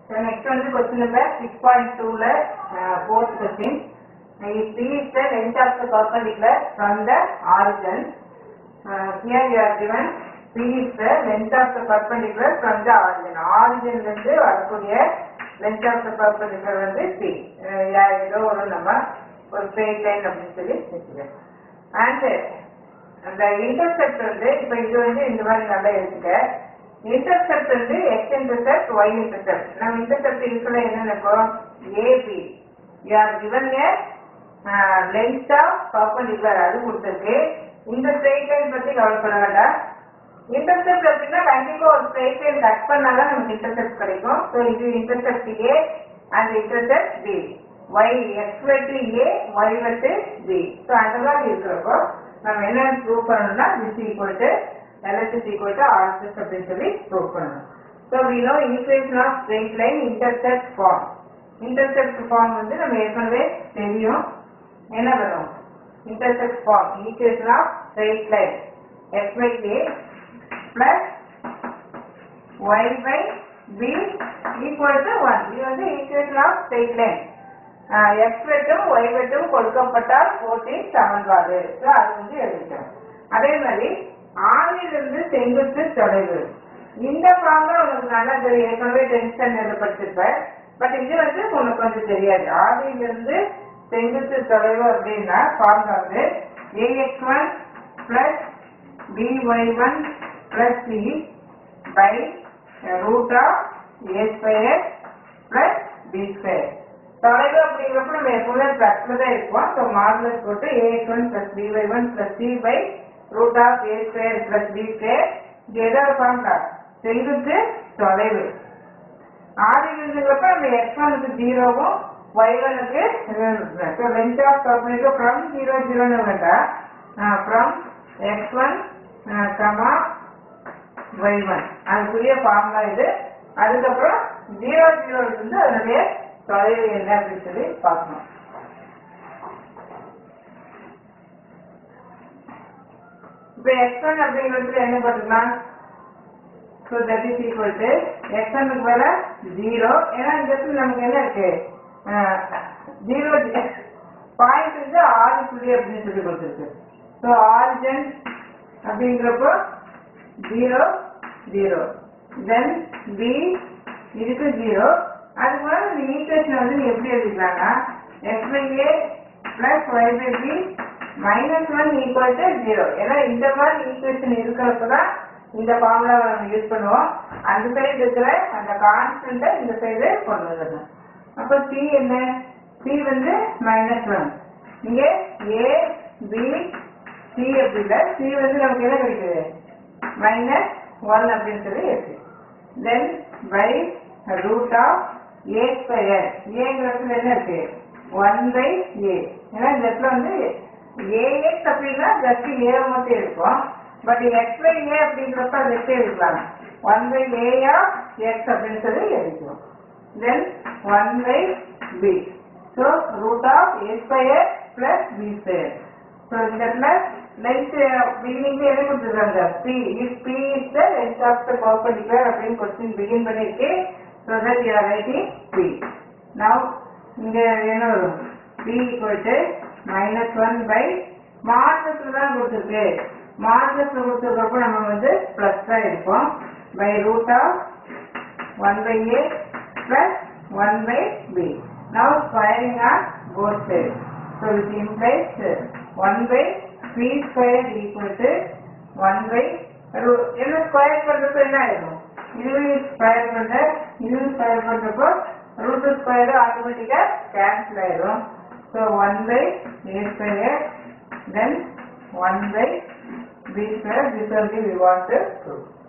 So next வந்து question number six point two ல uh, fourth question. If P is the length of the perpendicular from the origin, uh, here you are given P is the length of the perpendicular from the origin. Origin ல இருந்து வரக்கூடிய length of the perpendicular வந்து P. Uh, யா- ஏதோ ஒரு நம்ம ஒரு straight line அப்படின்னு சொல்லி வச்சுக்கலாம். And அந்த இன்டர்செப்ட் வந்து இப்ப இது வந்து இந்த மாதிரி நல்லா எடுத்துக்க இன்டர்செப்ட் வந்து எக்ஸ் இன்டர்செப்ட் ஒய் இன்டர்செப்ட் நம்ம இன்டர்செப்ட் இருக்கிற என்ன நினைப்போம் AB you are given a length of perpendicular அது கொடுத்துருக்கு இந்த ஸ்ட்ரெயிட் லைன் பத்தி கவலைப்பட வேண்டாம் இன்டர்செப்ட் அப்படின்னா கண்டிப்பா ஒரு ஸ்ட்ரெயிட் லைன் கட் பண்ணாதான் நமக்கு இன்டர்செப்ட் கிடைக்கும் ஸோ இது intercept A and intercept B Y X வெட்டு ஏ ஒய் வெட்டு பி ஸோ அந்த மாதிரி இருக்கிறப்போ நம்ம என்ன ப்ரூவ் பண்ணணும்னா this equal to LS is equal to RHS அப்படின்னு சொல்லி ப்ரூவ் பண்ணணும் so we know equation of straight line intercept form intercept form வந்து நம்ம ஏற்கனவே தெரியும் என்ன வரும் intercept form equation of straight line x by a plus y by b equal to 1 இது வந்து equation of straight line X வெட்டும் Y வெட்டும் கொடுக்கப்பட்டால் கோட்டின் சமன்பாடு So, அது வந்து எழுதிட்டோம் அதே மாதிரி ஆணிலிருந்து செங்குத்து தொலைவு இந்த ஃபார்ம்ல உனக்கு நல்லா தெரியும் ஏற்கனவே டென்ஷன் எழுதப்பட்டிருப்ப பட் இது வந்து உனக்கு கொஞ்சம் தெரியாது ஆதியிலிருந்து செங்குத்து தொலைவு அப்படின்னா ஃபார்ம்ல வந்து AX one plus BY one plus C by root of A square plus B square தொலைவு அப்படிங்கிறப்ப நம்ம எப்பவுமே பிளஸ்ல தான் இருப்போம் ஸோ மாடுலஸ் போட்டு AX one plus BY one plus C by root of A square plus B square இது எதாவது ஃபார்ம்லா செங்குத்து தொலைவு ஆதிங்கிறப்ப நம்ம எக்ஸ் ஒனுக்கு ஜீரோவும் ஒய் ஒனுக்கு ஸோ லென்த் ஆஃப் பர்பனிக்கு ஃப்ரம் ஜீரோ ஜீரோன்னு வேண்டாம் from X one comma Y one அதுக்குரிய ஃபார்முலா இது அதுக்கப்புறம் ஜீரோ ஜீரோ இருந்து அதனுடைய தொலைவு என்ன அப்படின்னு சொல்லி பார்க்கணும் இப்போ எக்ஸ் ஒன் அப்படிங்கிறதுல என்ன பண்ணிக்கலாம் so that is equal to X ஒன்னுக்கு மேல ஜீரோ ஏன்னா இந்த இடத்துல நமக்கு என்ன இருக்கு ஜீரோ பாயிண்ட் வந்து ஆறு புள்ளி அப்படின்னு சொல்லி கொடுத்துருக்கு ஸோ ஆரிஜன் அப்படிங்கிறப்போ ஜீரோ ஜீரோ தென் பி இதுக்கு ஜீரோ அதுக்கு மேலே இந்த ஈக்குவேஷன் வந்து நீ எப்படி எழுதிக்கலாம்னா X by A plus Y by B minus one equal to zero ஏன்னா இந்த மாதிரி ஈக்குவேஷன் இருக்கிறப்ப தான் இந்த ஃபார்முலா நம்ம யூஸ் பண்ணுவோம் அந்த சைடு இருக்கிற அந்த கான்ஸ்டன்ட்டை இந்த சைடு கொண்டு வந்துடணும் அப்போ சி என்ன சி வந்து மைனஸ் ஒன் இங்கே ஏ பி சி அப்படி இல்லை சி வந்து நமக்கு என்ன கிடைக்குது மைனஸ் ஒன் அப்படின்னு சொல்லி இருக்கு then by root of A square ஏங்கிறதுல என்ன இருக்கு ஒன் பை ஏ ஏன்னா இந்த இடத்துல வந்து ஏஎக்ஸ் அப்படின்னா ஜஸ்ட் ஏ மட்டும் இருக்கும் பட் எக்ஸ் பை ஏ அப்படிங்கிறப்ப அது எப்படி எழுதலாம் one by A of X அப்படின்னு சொல்லி எழுதிக்குவோம் then one by B so root of A square plus B square so இந்த இடத்துல லென்த் பிகினிங்ல என்ன கொடுத்துருக்காங்க P is P is the length of the perpendicular அப்படின்னு கொஸ்டின் பிகின் பண்ணிருக்கு so that you are writing P now இங்க என்ன வரும் P equal to minus one by மார்க்கத்துல தான் கொடுத்துருக்கு மார்க்கத்துல கொடுத்துருக்கப்போ நம்ம வந்து பிளஸ் தான் இருப்போம் by root of one by A plus one by B now squaring are both side so with implies one by B square equal to one by என்ன square பண்றப்ப என்ன ஆயிடும் இதுவும் ஸ்கொயர் பண்ற இதுவும் ஸ்கொயர் பண்றப்போ ரூட் ஸ்கொயர் ஆட்டோமேட்டிக்கா cancel ஆயிடும் so one by A square then one by B square this only we want to prove